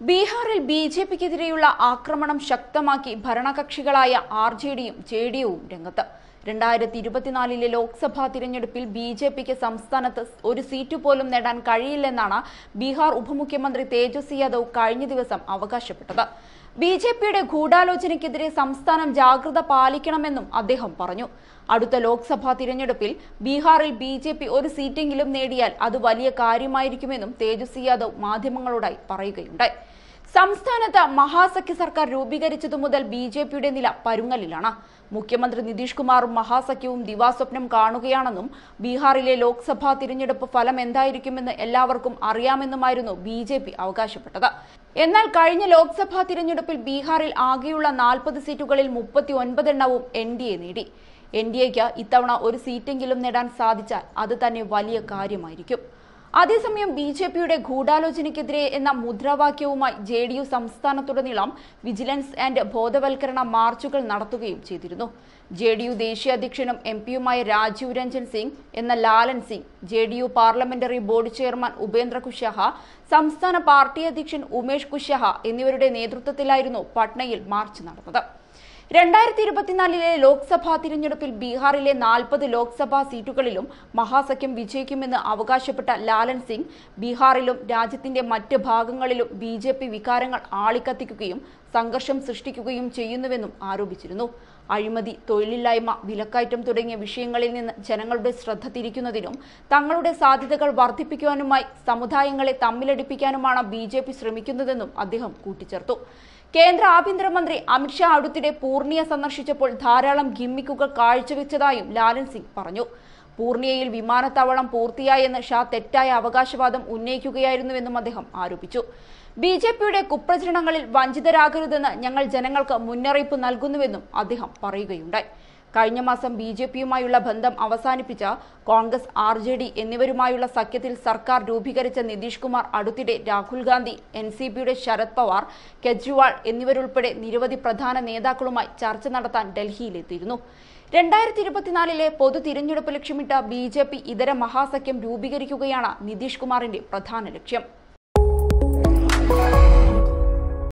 ബീഹാറിൽ B J പിക്കെതിരെയുള്ള ആക്രമണം ശക്തമാക്കി ഭരണകക്ഷികളായ ആർ ജെ ഡിയും ജെ ഡി യുവും രംഗത്ത് രണ്ടായിരത്തി ഇരുപത്തിനാലിലെ ലോക്സഭാ തിരഞ്ഞെടുപ്പിൽ ബി ജെ പിക്ക് സംസ്ഥാനത്ത് ഒരു സീറ്റ് പോലും നേടാൻ കഴിയില്ലെന്നാണ് ബീഹാർ ഉപമുഖ്യമന്ത്രി തേജസ്വി യാദവ് കഴിഞ്ഞ ദിവസം അവകാശപ്പെട്ടത് ബി ജെ പിയുടെ ഗൂഢാലോചനയ്ക്കെതിരെ സംസ്ഥാനം ജാഗ്രത പാലിക്കണമെന്നും അദ്ദേഹം പറഞ്ഞു അടുത്ത ലോക്സഭാ തിരഞ്ഞെടുപ്പിൽ ബീഹാറിൽ ബി ജെ പി ഒരു സീറ്റെങ്കിലും നേടിയാൽ അത് വലിയ കാര്യമായിരിക്കുമെന്നും തേജസ്വി യാദവ് മാധ്യമങ്ങളോടായി പറയുകയുണ്ടായി സംസ്ഥാനത്ത് മഹാസഖ്യ സർക്കാർ രൂപീകരിച്ചതു മുതൽ ബി ജെ പിയുടെ നില പരുങ്ങലിലാണ് മുഖ്യമന്ത്രി നിതീഷ് കുമാറും മഹാസഖ്യവും ദിവാസ്വപ്നം കാണുകയാണെന്നും ബീഹാറിലെ ലോക്സഭാ തിരഞ്ഞെടുപ്പ് ഫലം എന്തായിരിക്കുമെന്ന് എല്ലാവർക്കും അറിയാമെന്നുമായിരുന്നു ബി ജെ പി അവകാശപ്പെട്ടത് എന്നാൽ കഴിഞ്ഞ ലോക്സഭാ തിരഞ്ഞെടുപ്പിൽ ബീഹാറിൽ ആകെയുള്ള നാൽപ്പത് സീറ്റുകളിൽ മുപ്പത്തി ഒൻപതെണ്ണവും എൻ ഡി എ നേടി എൻ ഡി എക്ക് ഇത്തവണ ഒരു സീറ്റെങ്കിലും നേടാൻ സാധിച്ചാൽ അത് തന്നെ വലിയ കാര്യമായിരിക്കും അതേസമയം ബി ജെ പിയുടെ ഗൂഢാലോചനയ്ക്കെതിരെ എന്ന മുദ്രാവാക്യവുമായി ജെ ഡി യു സംസ്ഥാനത്തുടനീളം വിജിലൻസ് ആൻഡ് ബോധവൽക്കരണ മാർച്ചുകൾ നടത്തുകയും ചെയ്തിരുന്നു ജെ ഡി യു ദേശീയ അധ്യക്ഷനും എം പിയുമായ രാജീവ് രഞ്ജൻ സിംഗ് എന്ന Lalan Singh J D U parliamentary board chairman Upendra Kushwaha സംസ്ഥാന പാർട്ടി അധ്യക്ഷൻ ഉമേഷ് കുശ്വാഹ എന്നിവരുടെ നേതൃത്വത്തിലായിരുന്നു പട്നയിൽ മാർച്ച് നടന്നത് രണ്ടായിരത്തി ഇരുപത്തിനാലിലെ ലോക്സഭാ തിരഞ്ഞെടുപ്പിൽ ബീഹാറിലെ നാൽപ്പത് ലോക്സഭാ സീറ്റുകളിലും മഹാസഖ്യം വിജയിക്കുമെന്ന് അവകാശപ്പെട്ട ലാലൻ സിംഗ് ബീഹാറിലും രാജ്യത്തിന്റെ മറ്റ് ഭാഗങ്ങളിലും ബി ജെ പി വികാരങ്ങൾ ആളിക്കത്തിക്കുകയും സംഘർഷം സൃഷ്ടിക്കുകയും ചെയ്യുന്നുവെന്നും ആരോപിച്ചിരുന്നു അഴിമതി തൊഴിലില്ലായ്മ വിലക്കയറ്റം തുടങ്ങിയ വിഷയങ്ങളിൽ നിന്ന് ജനങ്ങളുടെ ശ്രദ്ധ തിരിക്കുന്നതിനും തങ്ങളുടെ സാധ്യതകൾ വർദ്ധിപ്പിക്കുവാനുമായി സമുദായങ്ങളെ തമ്മിലടിപ്പിക്കാനുമാണ് ബി ജെ പി ശ്രമിക്കുന്നതെന്നും അദ്ദേഹം കൂട്ടിച്ചേർത്തു കേന്ദ്ര ആഭ്യന്തരമന്ത്രി അമിത്ഷാ അടുത്തിടെ പൂർണിയ സന്ദർശിച്ചപ്പോൾ ധാരാളം ഗിമ്മിക്കുകൾ കാഴ്ചവെച്ചതായും ലാലൻ സിംഗ് പറഞ്ഞു പൂർണിയയിൽ വിമാനത്താവളം പൂർത്തിയായെന്ന് ഷാ തെറ്റായ അവകാശവാദം ഉന്നയിക്കുകയായിരുന്നുവെന്നും അദ്ദേഹം ആരോപിച്ചു ബി ജെ പിയുടെ കുപ്രചരണങ്ങളിൽ വഞ്ചിതരാകരുതെന്ന് ഞങ്ങൾ ജനങ്ങൾക്ക് മുന്നറിയിപ്പ് നൽകുന്നുവെന്നും അദ്ദേഹം പറയുകയുണ്ടായി കഴിഞ്ഞ മാസം ബി ജെ പിയുമായുള്ള ബന്ധം അവസാനിപ്പിച്ച കോൺഗ്രസ് ആർ ജെ ഡി എന്നിവരുമായുള്ള സഖ്യത്തിൽ സർക്കാർ രൂപീകരിച്ച നിതീഷ് കുമാർ അടുത്തിടെ രാഹുൽ ഗാന്ധി എൻ സി പിയുടെ ശരത് പവാർ കെജ്രിവാൾ എന്നിവരുൾപ്പെടെ നിരവധി പ്രധാന നേതാക്കളുമായി ചർച്ച നടത്താൻ ഡൽഹിയിലെത്തിയിരുന്നു രണ്ടായിരത്തി ഇരുപത്തിനാലിലെ പൊതു തിരഞ്ഞെടുപ്പ് ലക്ഷ്യമിട്ട ബി ജെ പി ഇതര മഹാസഖ്യം രൂപീകരിക്കുകയാണ് നിതീഷ് കുമാറിന്റെ പ്രധാന ലക്ഷ്യം